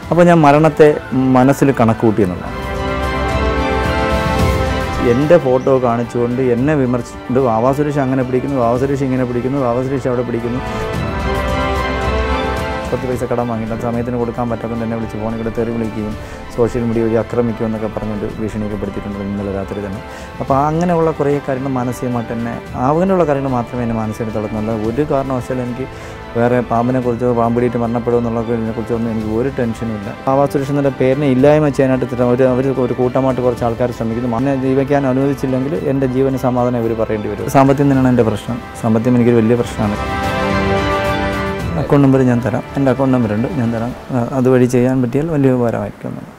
അപ്പോൾ ഞാൻ മരണത്തെ മനസ്സിൽ കണക്ക് കൂട്ടി എന്നുള്ളതാണ് എൻ്റെ ഫോട്ടോ കാണിച്ചുകൊണ്ട് എന്നെ വിമർശിച്ചിട്ട് വാവാ സുരേഷ് അങ്ങനെ പിടിക്കുന്നു വാവാ സുരേഷ് ഇങ്ങനെ പിടിക്കുന്നു വാവാ സുരേഷ് അവിടെ പിടിക്കുന്നു പത്ത് പൈസ കടം വാങ്ങിയിട്ട് സമയത്തിന് കൊടുക്കാൻ പറ്റാത്തതുകൊണ്ട് എന്നെ വിളിച്ച് ഫോണിൽ കൂടെ തെറി വിളിക്കുകയും സോഷ്യൽ മീഡിയ വഴി ആക്രമിക്കും എന്നൊക്കെ പറഞ്ഞുകൊണ്ട് ഭീഷണിയൊക്കെ പെടുത്തിയിട്ടുണ്ട് ഇന്നലെ രാത്രി തന്നെ അപ്പോൾ അങ്ങനെയുള്ള കുറേ കാര്യങ്ങൾ മാനസികമായിട്ട് തന്നെ അങ്ങനെയുള്ള കാര്യങ്ങൾ മാത്രമേ എന്നെ മാനസികമായിട്ട് തളർന്നുള്ളൂ ഒരു കാരണവശാലും എനിക്ക് വേറെ പാമ്പിനെ കുറിച്ചോ പാമ്പിടിയിട്ട് മരണപ്പെടുമോ എന്നുള്ള കുറിച്ചൊന്നും എനിക്ക് ഒരു ടെൻഷനും ഇല്ല ആവാസ് സുരക്ഷയുടെ പേരിനെ ഇല്ലായ്മ ചെയ്യാനായിട്ട് ഇത്ര ഒരു അവർ ഒരു കൂട്ടമായിട്ട് കുറച്ച് ആൾക്കാർ ശ്രമിക്കുന്നു മണ്ണെ ജീവിക്കാൻ അനുവദിച്ചില്ലെങ്കിൽ എൻ്റെ ജീവന് സമാധാനം ഇവർ പറയേണ്ടി വരും സാമ്പത്തികം തന്നെയാണ് എൻ്റെ പ്രശ്നം സാമ്പത്തികം എനിക്കൊരു വലിയ പ്രശ്നമാണ് അക്കൗണ്ട് നമ്പർ ഞാൻ തരാം എൻ്റെ അക്കൗണ്ട് നമ്പർ ഉണ്ട് ഞാൻ തരാം ആ, അതുവഴി ചെയ്യാൻ പറ്റിയാൽ വലിയ ഉപകാരമായിരിക്കും എന്നാണ്.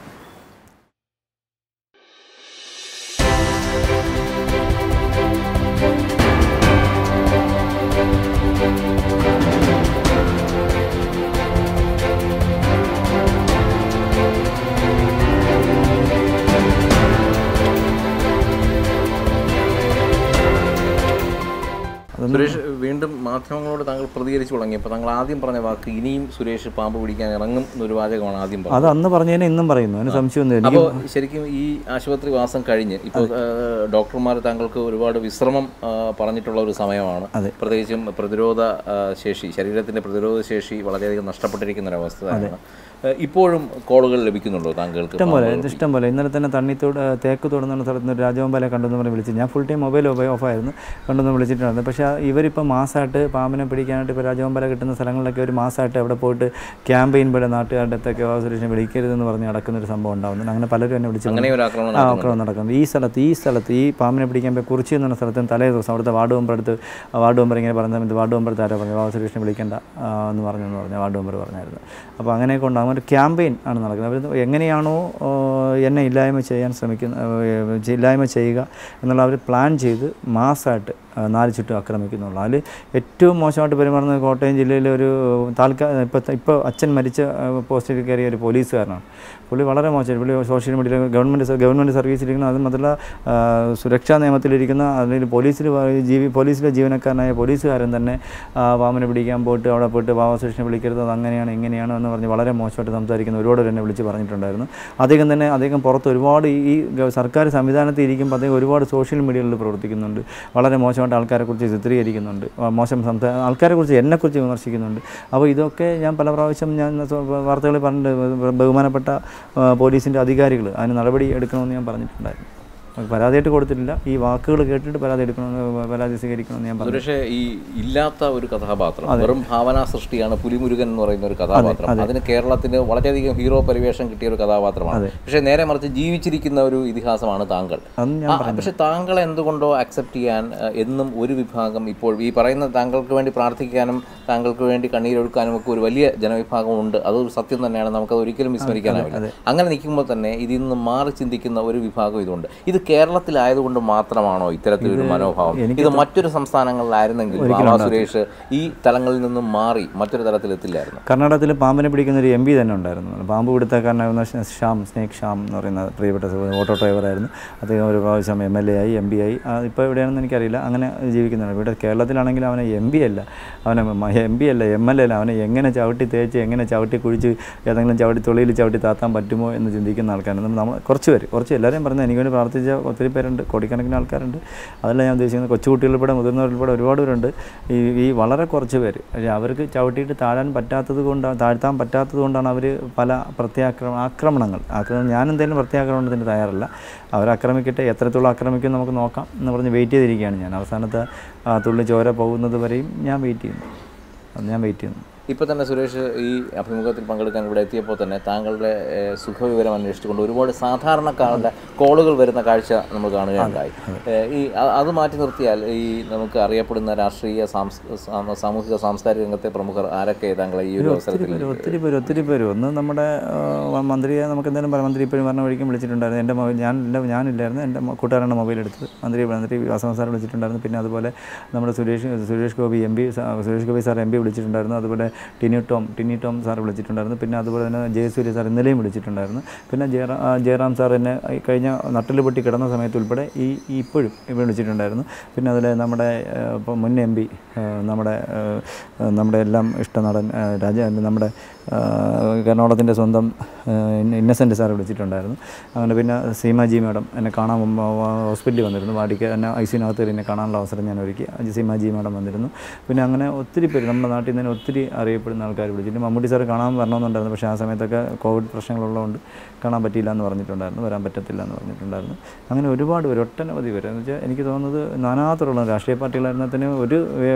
സുരേഷ് വീണ്ടും മാധ്യമങ്ങളോട് താങ്കൾ പ്രതികരിച്ചു തുടങ്ങിയപ്പോൾ താങ്കൾ ആദ്യം പറഞ്ഞ വാക്ക് ഇനിയും സുരേഷ് പാമ്പ് പിടിക്കാൻ ഇറങ്ങും എന്നൊരു വാചകമാണ് ആദ്യം പറഞ്ഞത് അത് അന്ന് പറഞ്ഞതിനെ ഇന്നും പറയുന്നു അതിന് സംശയമൊന്നും എനിക്ക് അപ്പോൾ ശരിക്കും ഈ ആശുപത്രി വാസം കഴിഞ്ഞ് ഇപ്പോൾ ഡോക്ടർമാർ താങ്കൾക്ക് ഒരുപാട് വിശ്രമം ആ, പറഞ്ഞിട്ടുള്ള ഒരു സമയമാണ് അതെ. പ്രത്യേകിച്ചും പ്രതിരോധ ആ, ശേഷി ശരീരത്തിന്റെ പ്രതിരോധ ശേഷി വളരെയധികം നഷ്ടപ്പെട്ടിരിക്കുന്ന ഒരു അവസ്ഥ തന്നെയാണ് ആ, ഇപ്പോഴും കോളുകൾ ലഭിക്കുന്നുണ്ടോ താങ്കൾക്ക് ഇഷ്ടം പോലെ ഇഷ്ടം പോലെ ഇന്നലെ തന്നെ തണ്ണിത്തോട് ആ, തേക്ക് തോടുന്ന സ്ഥലത്ത് നിന്ന് രാജഗോപാലെ കണ്ടെന്ന് പറഞ്ഞ് വിളിച്ചു ഞാൻ ഫുൾ ടൈം മൊബൈൽ ഓഫായിരുന്നു കണ്ടെന്ന് വിളിച്ചിട്ടുണ്ടായിരുന്നു പക്ഷേ ഇവരിപ്പോൾ മാസമായിട്ട് പാമ്പിനെ പിടിക്കാനായിട്ട് ഇപ്പോൾ രാജഗോപാല കിട്ടുന്ന സ്ഥലങ്ങളിലൊക്കെ ഒരു മാസമായിട്ട് അവിടെ പോയിട്ട് ക്യാമ്പയിൻ പോലെ നാട്ടുകാരുടെ അടുത്തൊക്കെ സുരേഷിനെ വിളിക്കരുതെന്ന് പറഞ്ഞ് നടക്കുന്ന ഒരു സംഭവം ഉണ്ടാകുന്നുണ്ട് അങ്ങനെ പലരും എന്നെ വിളിച്ചു അങ്ങനെ ഒരു ആക്രമണം ആ ആക്രമണം നടക്കുന്നത് ഈ സ്ഥലത്ത് ഈ സ്ഥലത്ത് ഈ പാമ്പിനെ പിടിക്കാൻ പോയി കുറിച്ചി എന്ന് പറഞ്ഞ സ്ഥലത്ത് തലേ ദിവസം അവിടുത്തെ വാർഡ് മെമ്പർ അടുത്ത് ആ വാർഡ് മെമ്പർ ഇങ്ങനെ പറഞ്ഞ സമയത്ത് വാർഡ് മെമ്പർ ആരോ പറഞ്ഞു ബാബു സുരേഷിനെ വിളിക്കേണ്ട ആ, എന്ന് പറഞ്ഞു എന്ന് പറഞ്ഞു വാർഡ് മെമ്പർ പറഞ്ഞായിരുന്നു അപ്പോൾ അങ്ങനെയൊക്കെ ഉണ്ടാകും ഒരു ക്യാമ്പയിൻ ആണ് നടക്കുന്നത് അവർ എങ്ങനെയാണോ ആ, എന്നെ ഇല്ലായ്മ ചെയ്യാൻ ശ്രമിക്കുന്ന ആ, ഇല്ലായ്മ ചെയ്യുക എന്നുള്ള അവർ പ്ലാൻ ചെയ്ത് മാസമായിട്ട് ആ, നാല് ചുറ്റും ആക്രമിക്കുന്നുള്ളൂ അതിൽ ഏറ്റവും മോശമായിട്ട് പെരുമാറുന്നത് കോട്ടയം ജില്ലയിലെ ഒരു താൽക്കാല ഇപ്പോൾ ഇപ്പോൾ അച്ഛൻ മരിച്ച ആ, പോസ്റ്റിൽ കയറിയ ഒരു പോലീസുകാരനാണ് പുള്ളി വളരെ മോശം പുള്ളി സോഷ്യൽ മീഡിയയിൽ ഗവൺമെൻറ് സ- ഗവൺമെൻറ് സർവീസിലിരിക്കുന്ന അത് മാത്രമല്ല ആ, സുരക്ഷാ നിയമത്തിലിരിക്കുന്ന അല്ലെങ്കിൽ പോലീസിൽ വ- ജീവി പോലീസിലെ ജീവനക്കാരനായ പോലീസുകാരൻ തന്നെ ആ, വാമനെ പിടിക്കാൻ പോയിട്ട് അവിടെ പോയിട്ട് വാമ സുരക്ഷനെ വിളിക്കരുത് അത് അങ്ങനെയാണ് ഇങ്ങനെയാണ് എന്ന് പറഞ്ഞ് വളരെ മോശമായിട്ട് സംസാരിക്കുന്ന ഒരുപാട് പേര് എന്നെ വിളിച്ച് പറഞ്ഞിട്ടുണ്ടായിരുന്നു അദ്ദേഹം തന്നെ അദ്ദേഹം പുറത്ത് ഒരുപാട് ഈ ഈ ഗ- സർക്കാർ സംവിധാനത്തിൽ ഇരിക്കുമ്പോൾ അദ്ദേഹം ഒരുപാട് സോഷ്യൽ മീഡിയകളിൽ പ്രവർത്തിക്കുന്നുണ്ട് വളരെ മോശമായിട്ട് ആൾക്കാരെക്കുറിച്ച് ചിത്രീകരിക്കുന്നുണ്ട് ആ, മോശം സംസാ ആൾക്കാരെക്കുറിച്ച് എന്നെക്കുറിച്ച് വിമർശിക്കുന്നുണ്ട് അപ്പോൾ ഇതൊക്കെ ഞാൻ പല പ്രാവശ്യം ഞാൻ സോ- വാർത്തകളിൽ പറഞ്ഞിട്ട് ബ- ബഹുമാനപ്പെട്ട പോലീസിൻ്റെ അധികാരികൾ അതിന് നടപടി എടുക്കണമെന്ന് ഞാൻ പറഞ്ഞിട്ടുണ്ടായിരുന്നു അത് പരാതിയായിട്ട് കൊടുത്തിട്ടില്ല ഈ വാക്കുകൾ കേട്ടിട്ട് പരാതി എടുക്കണമെന്ന് പരാതി സ്വീകരിക്കണമെന്ന് ഞാൻ പറഞ്ഞു സുരേഷ് ഈ ഇല്ലാത്ത ഒരു കഥാപാത്രം വെറും ഭാവനാ സൃഷ്ടിയാണ് പുലിമുരുകൻ എന്ന് പറയുന്ന ഒരു കഥാപാത്രം അതിന് കേരളത്തിന് വളരെയധികം ഹീറോ പരിവേഷം കിട്ടിയ ഒരു കഥാപാത്രമാണ് പക്ഷേ നേരെ മറിച്ച് ജീവിച്ചിരിക്കുന്ന ഒരു ഇതിഹാസമാണ് താങ്കൾ അന്ന് ഞാൻ ആ, പക്ഷെ താങ്കളെ എന്തുകൊണ്ടോ അക്സെപ്റ്റ് ചെയ്യാൻ ആ, എന്നും ഒരു വിഭാഗം ഇപ്പോൾ ഈ പറയുന്ന താങ്കൾക്ക് വേണ്ടി പ്രാർത്ഥിക്കാനും താങ്കൾക്ക് വേണ്ടി കണ്ണീരൊഴുക്കാനും ഒക്കെ ഒരു വലിയ ജനവിഭാഗം ഉണ്ട് അതൊരു സത്യം തന്നെയാണ് നമുക്കത് ഒരിക്കലും വിസ്മരിക്കാനാവില്ല അങ്ങനെ നിൽക്കുമ്പോൾ തന്നെ ഇതിൽ നിന്ന് മാറി ചിന്തിക്കുന്ന ഒരു വിഭാഗം ഇതുണ്ട് ഇത് കേരളത്തിലായതുകൊണ്ട് മാത്രമാണോ ഇത്തരത്തിലൊരു മനോഭാവം ഇത് മറ്റൊരു സംസ്ഥാനങ്ങളിലായിരുന്നെങ്കിൽ ബാബാ സുരേഷ് ഈ തലങ്ങളിൽ നിന്നും മാറി മറ്റൊരു തലത്തിലെത്തില്ലായിരുന്നു കർണാടകത്തിൽ പാമ്പിനെ പിടിക്കുന്ന ഒരു എം പി തന്നെ ഉണ്ടായിരുന്നു പാമ്പ് പിടുത്തക്കാരനായിരുന്ന ഷ- ശ്യാം സ്നേക് ശ്യാം എന്ന് പറയുന്ന പ്രിയപ്പെട്ട സുഹൃത്ത് ഓട്ടോ ഡ്രൈവറായിരുന്നു അദ്ദേഹം ഒരു പ്രാവശ്യം എം എൽ എ ആയി എം പി ആയി ആ, ഇപ്പോൾ എവിടെയാണെന്ന് എനിക്കറിയില്ല അങ്ങനെ ജീവിക്കുന്നുണ്ട് ഇവിടെ കേരളത്തിലാണെങ്കിൽ അവനെ എം പി അല്ല അവനെ എം പി അല്ല എം എൽ എ അല്ല അവനെ എങ്ങനെ ചവിട്ടി തേച്ച് എങ്ങനെ ചവിട്ടി കുഴിച്ച് ഏതെങ്കിലും ചവിട്ടി തൊളിയിൽ ചവിട്ടി താത്താൻ പറ്റുമോ എന്ന് ചിന്തിക്കുന്ന ആൾക്കാരാണ് നമ്മൾ കുറച്ച് പേര് കുറച്ച് എല്ലാവരെയും പറഞ്ഞത് എനിക്ക് വേണ്ടി പ്രാർത്ഥിച്ച ഒത്തിരി പേരുണ്ട് കോടിക്കണക്കിന് ആൾക്കാരുണ്ട് അതല്ല ഞാൻ ഉദ്ദേശിക്കുന്നത് കൊച്ചുകുട്ടികളുൾപ്പെടെ മുതിർന്നവരുൾപ്പെടെ ഒരുപാട് പേരുണ്ട് ഈ ഈ വളരെ കുറച്ച് പേര് പക്ഷേ അവർക്ക് ചവിട്ടിയിട്ട് താഴാൻ പറ്റാത്തത് കൊണ്ടാണ് താഴ്ത്താൻ പറ്റാത്തത് കൊണ്ടാണ് അവർ പല പ്രത്യാക്രമ ആക്രമണങ്ങൾ ആക്രമണം ഞാൻ എന്തായാലും പ്രത്യാക്രമണത്തിന് തയ്യാറല്ല അവരാക്രമിക്കട്ടെ എത്രത്തോളം ആക്രമിക്കും നമുക്ക് നോക്കാം എന്ന് പറഞ്ഞ് വെയിറ്റ് ചെയ്തിരിക്കുകയാണ് ഞാൻ അവസാനത്തെ ആ, തുള്ളി ചോര പോകുന്നത് വരെയും ഞാൻ വെയിറ്റ് ചെയ്യുന്നു അത് ഞാൻ വെയിറ്റ് ചെയ്യുന്നു ഇപ്പോൾ തന്നെ സുരേഷ് ഈ അഭിമുഖത്തിൽ പങ്കെടുക്കാൻ ഇവിടെ എത്തിയപ്പോൾ തന്നെ താങ്കളുടെ ഏഹ്, സുഖവിവരം അന്വേഷിച്ചുകൊണ്ട് ഒരുപാട് സാധാരണക്കാരുടെ കോളുകൾ വരുന്ന കാഴ്ച നമ്മൾ കാണുകയുണ്ടായി ഏഹ്, ഈ അ- അത് മാറ്റി നിർത്തിയാൽ ഈ നമുക്ക് അറിയപ്പെടുന്ന രാഷ്ട്രീയ സാംസ് സാമ- സാമൂഹിക സാംസ്കാരിക രംഗത്തെ പ്രമുഖർ ആരൊക്കെ താങ്കളെ ഈ ഒരു അവസരത്തിൽ പേര് ഒത്തിരി പേര് ഒത്തിരി പേര് ഒന്ന് നമ്മുടെ ആ, മന്ത്രിയെ നമുക്ക് എന്തായാലും പറയാം മന്ത്രി ഇപ്പോഴും പറഞ്ഞ വഴിക്കും വിളിച്ചിട്ടുണ്ടായിരുന്നു എൻ്റെ മൊബൈൽ ഞാൻ എൻ്റെ ഞാനില്ലായിരുന്നു എൻ്റെ മ- കൂട്ടുകാരാണ് മൊബൈൽ എടുത്തത് മന്ത്രി മന്ത്രി വാസവ സാർ വിളിച്ചിട്ടുണ്ടായിരുന്നു പിന്നെ അതുപോലെ നമ്മുടെ Suresh Suresh Gopi M P Suresh Gopi sir M P വിളിച്ചിട്ടുണ്ടായിരുന്നു അതുപോലെ ടിനി ടോം ടിനി ടോം സാർ വിളിച്ചിട്ടുണ്ടായിരുന്നു പിന്നെ അതുപോലെ തന്നെ ജയസൂര്യ സാർ ഇന്നലെയും വിളിച്ചിട്ടുണ്ടായിരുന്നു പിന്നെ ജയറാം ആ, ജയറാം സാർ എന്നെ ഈ കഴിഞ്ഞ നട്ടിൽ പൊട്ടി കിടന്ന സമയത്ത് ഉൾപ്പെടെ ഈ ഈ ഇപ്പോഴും ഇവിടെ വിളിച്ചിട്ടുണ്ടായിരുന്നു പിന്നെ അതിൽ നമ്മുടെ ആ, ഇപ്പം മുൻ എം പി നമ്മുടെ ആ, നമ്മുടെ എല്ലാം ഇഷ്ടനടൻ ആ, രാജ നമ്മുടെ ആ, എറണാകുളത്തിൻ്റെ സ്വന്തം ഇന്നസെൻ്റ് സാർ വിളിച്ചിട്ടുണ്ടായിരുന്നു അങ്ങനെ പിന്നെ സീമ ജി മാഡം എന്നെ കാണാൻ മുമ്പ് ഹോസ്പിറ്റലിൽ വന്നിരുന്നു വാടിക്ക് എന്നെ ഐ സിനകത്ത് എന്നെ കാണാനുള്ള അവസരം ഞാൻ ഒരുക്കി അത് സീമ ജി മാഡം വന്നിരുന്നു പിന്നെ അങ്ങനെ ഒത്തിരി പേര് നമ്മുടെ നാട്ടിൽ നിന്ന് തന്നെ ഒത്തിരി അറിയപ്പെടുന്ന ആൾക്കാർ വിളിച്ചിട്ട് മമ്മൂട്ടി സാർ കാണാൻ വരണമെന്നുണ്ടായിരുന്നു പക്ഷേ ആ സമയത്തൊക്കെ കോവിഡ് പ്രശ്നങ്ങളുള്ളതുകൊണ്ട് കാണാൻ പറ്റിയില്ല എന്ന് പറഞ്ഞിട്ടുണ്ടായിരുന്നു വരാൻ പറ്റത്തില്ല എന്ന് പറഞ്ഞിട്ടുണ്ടായിരുന്നു അങ്ങനെ ഒരുപാട് പേര് ഒട്ടനവധി പേര് എന്ന് വെച്ചാൽ എനിക്ക് തോന്നുന്നത് നാനാത്തുള്ള രാഷ്ട്രീയ പാർട്ടികളായിരുന്നതിന് ഒരു ഏ,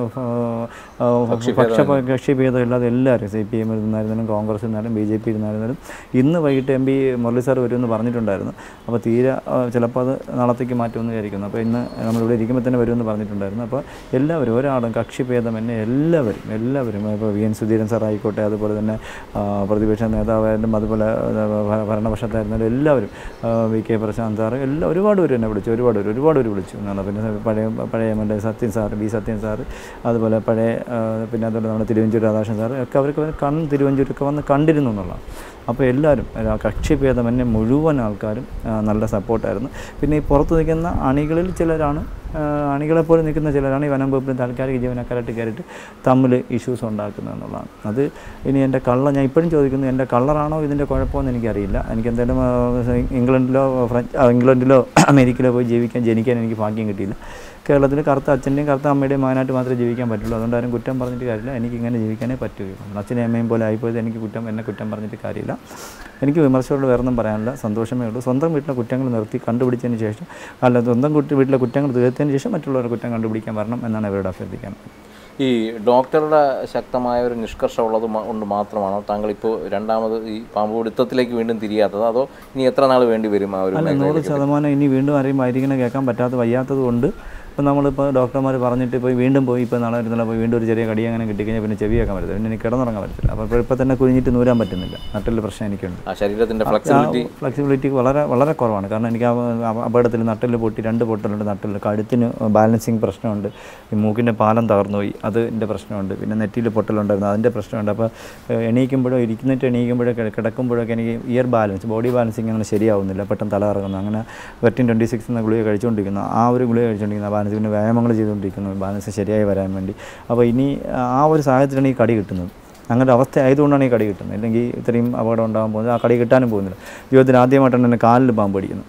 പക്ഷ കക്ഷി ഭേദമില്ലാതെ എല്ലാവരും സി പി എം ഇരുന്നായിരുന്നാലും കോൺഗ്രസ് ഇരുന്നാലും ബി ജെ പി ഇരുന്നായിരുന്നാലും ഇന്ന് വൈകിട്ട് എം പി മുരളി സാർ വരുമെന്ന് പറഞ്ഞിട്ടുണ്ടായിരുന്നു അപ്പോൾ തീരെ ആ, ചിലപ്പോൾ അത് നാളത്തേക്ക് മാറ്റുമെന്ന് വിചാരിക്കുന്നു അപ്പോൾ ഇന്ന് നമ്മളിവിടെ ഇരിക്കുമ്പോൾ തന്നെ വരുമെന്ന് പറഞ്ഞിട്ടുണ്ടായിരുന്നു അപ്പോൾ എല്ലാവരും ഒരാളും കക്ഷി ഭേദം എന്നെ എല്ലാവരും എല്ലാവരും ഇപ്പോൾ വി എൻ സുധീരൻ സാർ ആയിക്കോട്ടെ അതുപോലെ തന്നെ ആ, പ്രതിപക്ഷ നേതാവായാലും അതുപോലെ ആ, ഭ- ഭരണപക്ഷത്തായിരുന്നാലും എല്ലാവരും ആ, വി കെ പ്രശാന്ത് സാറ് എല്ലാം ഒരുപാട് പേര് എന്നെ വിളിച്ചു ഒരുപാട് പേര് ഒരുപാട് പേര് വിളിച്ചു എന്നാണ് പിന്നെ പഴയ പഴയ M L A Sathyan sir B Sathyan sir അതുപോലെ പഴയ ആ, പിന്നെ അതുപോലെ നമ്മുടെ തിരുവഞ്ചൂർ രാധാകൃഷ്ണൻ സാറ് ഒക്കെ അവർക്ക് വന്ന് കൺ തിരുവഞ്ചൂരൊക്കെ വന്ന് കണ്ടിരുന്നു എന്നുള്ളതാണ് അപ്പോൾ എല്ലാവരും ആ, കക്ഷിഭേദം എന്നെ മുഴുവൻ ആൾക്കാരും ആ, നല്ല സപ്പോർട്ടായിരുന്നു പിന്നെ ഈ പുറത്ത് നിൽക്കുന്ന അണികളിൽ ചിലരാണ് ആ, അണികളെപ്പോലെ നിൽക്കുന്ന ചിലരാണ് ഈ വനം വകുപ്പിലും താൽക്കാലിക ജീവനക്കാരായിട്ട് കയറിയിട്ട് തമ്മിൽ ഇഷ്യൂസ് ഉണ്ടാക്കുന്നത് എന്നുള്ളതാണ് അത് ഇനി എൻ്റെ കള്ള ഞാൻ ഇപ്പോഴും ചോദിക്കുന്നു എൻ്റെ കളറാണോ ഇതിൻ്റെ കുഴപ്പമെന്ന് എനിക്കറിയില്ല എനിക്ക് എന്തായാലും ആ, ഇംഗ്ലണ്ടിലോ ഫ്രഞ്ച് ആ, ഇംഗ്ലണ്ടിലോ അമേരിക്കയിലോ പോയി ജീവിക്കാൻ ജനിക്കാൻ എനിക്ക് ഭാഗ്യം കിട്ടിയില്ല കേരളത്തിൽ കറുത്ത അച്ഛൻ്റെയും കറുത്ത അമ്മയുടെയും മകനായിട്ട് മാത്രമേ ജീവിക്കാൻ പറ്റുള്ളൂ അതുകൊണ്ട് ആരും കുറ്റം പറഞ്ഞിട്ട് കാര്യമില്ല എനിക്ക് ഇങ്ങനെ ജീവിക്കാനേ പറ്റുകയുള്ളൂ അച്ഛനെയും അമ്മയും പോലെ ആയിപ്പോയത് എനിക്ക് കുറ്റം എന്നെ കുറ്റം പറഞ്ഞിട്ട് കാര്യമില്ല എനിക്ക് വിമർശകരോട് വേറൊന്നും പറയാനില്ല സന്തോഷമേ ഉള്ളൂ സ്വന്തം വീട്ടിലെ കുറ്റങ്ങൾ നിർത്തി കണ്ടുപിടിച്ചതിന് ശേഷം അല്ല സ്വന്തം കുട്ടി വീട്ടിലെ കുറ്റങ്ങൾ തീർത്തതിന് ശേഷം മറ്റുള്ളവരുടെ കുറ്റം കണ്ടുപിടിക്കാൻ വരണം എന്നാണ് അവരോട് അഭ്യർത്ഥിക്കാൻ ഈ ഡോക്ടറുടെ ശക്തമായ ഒരു നിഷ്കർഷം ഉള്ളത് മ- കൊണ്ട് മാത്രമാണോ താങ്കൾ ഇപ്പോൾ രണ്ടാമത് ഈ പാമ്പ് പിടുത്തത്തിലേക്ക് വീണ്ടും തിരിയാത്തത് അതോ ഇനി എത്ര നാൾ വേണ്ടി വരും ആ ഒരു അല്ല നൂറ് ശതമാനം ഇനി വീണ്ടും ആരെയും ആയിരിക്കണം കേൾക്കാൻ പറ്റാത്ത വയ്യാത്തത് കൊണ്ട് ഇപ്പം നമ്മളിപ്പോൾ ഡോക്ടർമാർ പറഞ്ഞിട്ട് പോയി വീണ്ടും പോയി ഇപ്പോൾ നാളെ ഇരുന്നാൽ പോയി വീണ്ടും ഒരു ചെറിയ കടി അങ്ങനെ കിട്ടിക്കഴിഞ്ഞാൽ പിന്നെ ചെവിയാക്കാൻ പറ്റില്ല പിന്നെ എനിക്ക് കിടന്നുറങ്ങാൻ പറ്റില്ല അപ്പോൾ ഇപ്പോൾ ഇപ്പോൾ തന്നെ കുഴിഞ്ഞിട്ട് നൂരാൻ പറ്റുന്നില്ല നട്ടിൽ പ്രശ്നം എനിക്കുണ്ട് ആ ശരീരത്തിന്റെ ഫ്ലെക്സിബിലിറ്റി ഫ്ലെക്സിബിലിറ്റി വളരെ വളരെ കുറവാണ് കാരണം എനിക്ക് ആ അപ- അപകടത്തിൽ നട്ടിൽ പൊട്ടി രണ്ട് പൊട്ടലുണ്ട് നട്ടിൽ കഴുത്തിന് ബാലൻസിങ് പ്രശ്നമുണ്ട് ഈ മൂക്കിൻ്റെ പാലം തകർന്നു പോയി അതിൻ്റെ പ്രശ്നമുണ്ട് പിന്നെ നെറ്റിയിൽ പൊട്ടലുണ്ടായിരുന്നു അതിൻ്റെ പ്രശ്നമുണ്ട് അപ്പോൾ ഏഹ്, എണീക്കുമ്പോഴോ ഇരിക്കുന്നിട്ട് എണീക്കുമ്പോഴോ കിട- കിടക്കുമ്പോഴൊക്കെ എനിക്ക് ഇയർ ബാലൻസ് ബോഡി ബാലൻസിങ് അങ്ങനെ ശരിയാവുന്നില്ല പെട്ടെന്ന് തല കറങ്ങുന്നു അങ്ങനെ വെർട്ടിൻ ട്വൻറ്റി സിക്സ് എന്ന ഗുളിക കഴിച്ചുകൊണ്ടിരിക്കുന്നു ആ ഒരു ഗുളിക കഴിച്ചുകൊണ്ടിരിക്കുന്ന ബാലൻസ് പിന്നെ വ്യായാമങ്ങൾ ചെയ്തുകൊണ്ടിരിക്കുന്നു ബാലൻസ് ശരിയായി വരാൻ വേണ്ടി അപ്പോൾ ഇനി ആ ഒരു സാഹചര്യത്തിലാണ് ഈ കടി കിട്ടുന്നത് അങ്ങനെ ഒരു അവസ്ഥ ആയതുകൊണ്ടാണ് ഈ കടി കിട്ടുന്നത് അല്ലെങ്കിൽ ഇത്രയും അപകടം ഉണ്ടാകാൻ പോകുന്നത് ആ കടി കിട്ടാനും പോകുന്നില്ല ജീവിതത്തിൽ ആദ്യമായിട്ടാണ് എന്നെ കാലിൽ പാമ്പ് പിടിക്കുന്നത്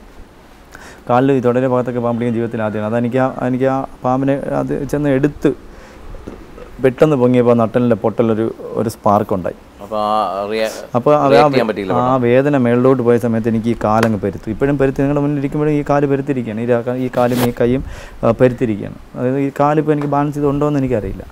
കാലിൽ ഈ തുടരെ ഭാഗത്തൊക്കെ പാമ്പ് പിടിക്കുന്ന ജീവിതത്തിൽ ആദ്യമാണ് അതെനിക്ക് ആ എനിക്ക് ആ പാമ്പിനെ അത് ചെന്ന് എടുത്ത് പെട്ടെന്ന് പൊങ്ങിയപ്പോൾ നട്ടലിൻ്റെ പൊട്ടലൊരു ഒരു സ്പാർക്ക് ഉണ്ടായി അപ്പോൾ ആ റിയ- അപ്പോൾ അത് react ആ ചെയ്യാൻ പറ്റിയില്ല ആ വേദന മേളിലോട്ട് പോയ സമയത്ത് എനിക്ക് ഈ കാലങ്ങ് പെരുത്തു ഇപ്പോഴും പെരുത്തി നിങ്ങളുടെ മുന്നിൽ ഇരിക്കുമ്പോഴും ഈ കാല് പെരുത്തിരിക്കുകയാണ് ഈ രാ- ഈ കാലും ഈ കൈയും ആ, പെരുത്തിരിക്കുകയാണ് അതായത് ഈ കാലിപ്പോൾ എനിക്ക് ബാലൻസ് ചെയ്ത് ഉണ്ടോ എന്ന് എനിക്കറിയില്ല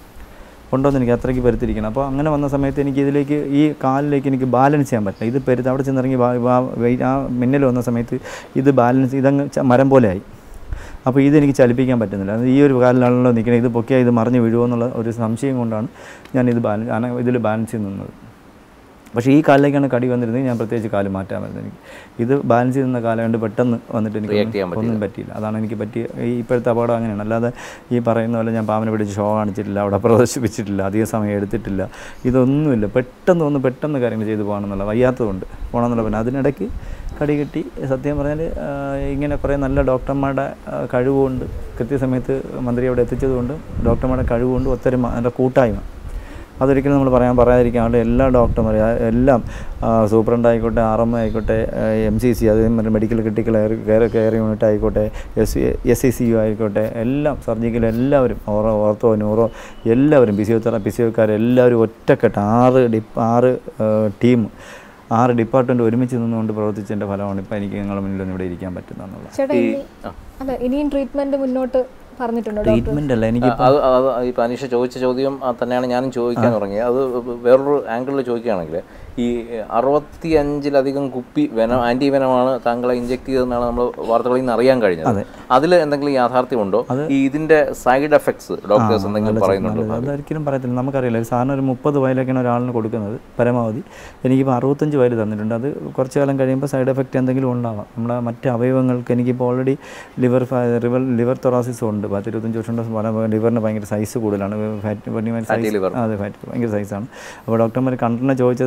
ഉണ്ടോ എന്ന് എനിക്ക് അത്രയ്ക്ക് പെരുത്തിരിക്കണം അപ്പോൾ അങ്ങനെ വന്ന സമയത്ത് എനിക്ക് ഇതിലേക്ക് ഈ കാലിലേക്ക് എനിക്ക് ബാലൻസ് ചെയ്യാൻ പറ്റില്ല ഇത് പെരുത്ത് അവിടെ ചെന്നിറങ്ങി വാ- വാ- വെയി- ആ മിന്നൽ വന്ന സമയത്ത് ഇത് ബാലൻസ് ഇതങ്ങ് ച- മരം പോലെ ആയി അപ്പോൾ ഇതെനിക്ക് ചലിപ്പിക്കാൻ പറ്റുന്നില്ല അത് ഈ ഒരു കാലിലാണല്ലോ നിൽക്കുന്നത് ഇത് പൊക്കിയാൽ ഇത് മറിഞ്ഞ് വീഴുമോ എന്നുള്ള ഒരു സംശയം കൊണ്ടാണ് ഞാൻ ഇത് ബാലൻസ് ഇതിൽ ബാലൻസ് ചെയ്ത് നിന്നത് പക്ഷേ ഈ കാലിലേക്കാണ് കടി വന്നിരുന്നത് ഞാൻ പ്രത്യേകിച്ച് കാല് മാറ്റാൻ വരുന്നത് എനിക്ക് ഇത് ബാലൻസ് ചെയ്യുന്ന കാലം കൊണ്ട് പെട്ടെന്ന് വന്നിട്ട് എനിക്ക് React ചെയ്യാൻ ഒന്നും ഒന്നും പറ്റിയില്ല അതാണ് എനിക്ക് പറ്റിയ ഈ ഇപ്പോഴത്തെ അപകടം അങ്ങനെയാണ് അല്ലാതെ ഈ പറയുന്ന പോലെ ഞാൻ പാമ്പിനെ പിടിച്ച് ഷോ കാണിച്ചിട്ടില്ല അവിടെ പ്രദർശിപ്പിച്ചിട്ടില്ല അധിക സമയം എടുത്തിട്ടില്ല ഇതൊന്നുമില്ല പെട്ടെന്ന് ഒന്ന് പെട്ടെന്ന് കാര്യങ്ങൾ ചെയ്തു പോകണമെന്നുള്ള വയ്യാത്തതുകൊണ്ട് പോകണമെന്നുള്ള പിന്നെ അതിനിടയ്ക്ക് കടി കിട്ടി സത്യം പറഞ്ഞാൽ ആ, ഇങ്ങനെ കുറേ നല്ല ഡോക്ടർമാരുടെ ആ, കഴിവുകൊണ്ട് കൃത്യസമയത്ത് മന്ത്രി അവിടെ എത്തിച്ചതുകൊണ്ട് ഡോക്ടർമാരുടെ കഴിവുകൊണ്ട് ഒത്തരം അതിൻ്റെ കൂട്ടായ്മ അതൊരിക്കലും നമ്മൾ പറയാൻ പറയാതിരിക്കാണ്ട് എല്ലാ ഡോക്ടർമാരും ആ, എല്ലാം ആ, സൂപ്രണ്ട് ആയിക്കോട്ടെ ആർ എം ആയിക്കോട്ടെ എം സി സി അതേ medical critical care care unit ആയിക്കോട്ടെ S S C C U ആയിക്കോട്ടെ എല്ലാം സർജിക്കൽ എല്ലാവരും ഓറോ ഓർത്തോ ന്യൂറോ എല്ലാവരും ഫിസിയോതെറാപ്പി ഫിസിയോക്കാർ എല്ലാവരും ഒറ്റക്കെട്ട് ആറ് ഡിപ്പ് ആറ് ടീം ആറ് ഡിപ്പാർട്ട്മെൻറ്റ് ഒരുമിച്ച് നിന്നുകൊണ്ട് പ്രവർത്തിച്ചതിൻ്റെ ഫലമാണ് ഇപ്പോൾ എനിക്ക് നിങ്ങളുടെ മുന്നിൽ ഒന്ന് ഇവിടെ ഇരിക്കാൻ പറ്റുന്നതെന്നുള്ളത് ചേട്ടാ ഇനി അല്ല ഇനിയും ട്രീറ്റ്മെന്റ് മുന്നോട്ട് പറഞ്ഞിട്ടുണ്ടോ ഡോക്ടർ ട്രീറ്റ്മെൻ്റ് അല്ല എനിക്ക് അത് അത് ഇപ്പം അനീഷ ചോദിച്ച ചോദ്യം അത് തന്നെയാണ് ഞാനും ചോദിക്കാൻ തുടങ്ങിയത് അത് വേറൊരു ആംഗിളിൽ ചോദിക്കുകയാണെങ്കിൽ ഈ അറുപത്തി അഞ്ചിലധികം കുപ്പി വെനം ആൻറ്റി വെനമാണ് താങ്കളെ ഇഞ്ചെക്ട് ചെയ്തതെന്നാണ് നമ്മൾ വാർത്തകളിൽ നിന്ന് അറിയാൻ കഴിഞ്ഞത് അതിൽ എന്തെങ്കിലും യാഥാർത്ഥ്യമുണ്ടോ ഈ ഇതിന്റെ സൈഡ് എഫക്ട്സ് ഡോക്ടേഴ്സ് എന്തെങ്കിലും പറയുന്നുണ്ടോ നല്ലത് അതൊരിക്കലും പറയത്തില്ല നമുക്കറിയില്ല സാറിന് ഒരു മുപ്പത് വയലൊക്കെയാണ് ഒരാളിന് കൊടുക്കുന്നത് പരമാവധി എനിക്കിപ്പോൾ അറുപത്തഞ്ച് വയൽ തന്നിട്ടുണ്ട് അത് കുറച്ച് കാലം കഴിയുമ്പോൾ സൈഡ് എഫക്റ്റ് എന്തെങ്കിലും ഉണ്ടാവാം നമ്മുടെ മറ്റ് അവയവങ്ങൾക്ക് എനിക്കിപ്പോൾ ഓൾറെഡി ലിവർ ലിവർ ലിവർ തൊറാസിസ് ഉണ്ട് പത്ത് ഇരുപത്തഞ്ച് വർഷം കൊണ്ട് പല ലിവറിന് ഭയങ്കര സൈസ് കൂടുതലാണ് ഫാറ്റ് Fatty liver. അതെ ഫാറ്റ് ഭയങ്കര സൈസാണ് അപ്പോൾ ഡോക്ടർമാർ കണ്ടനെ ചോദിച്ചതെന്ന് വെച്ചാൽ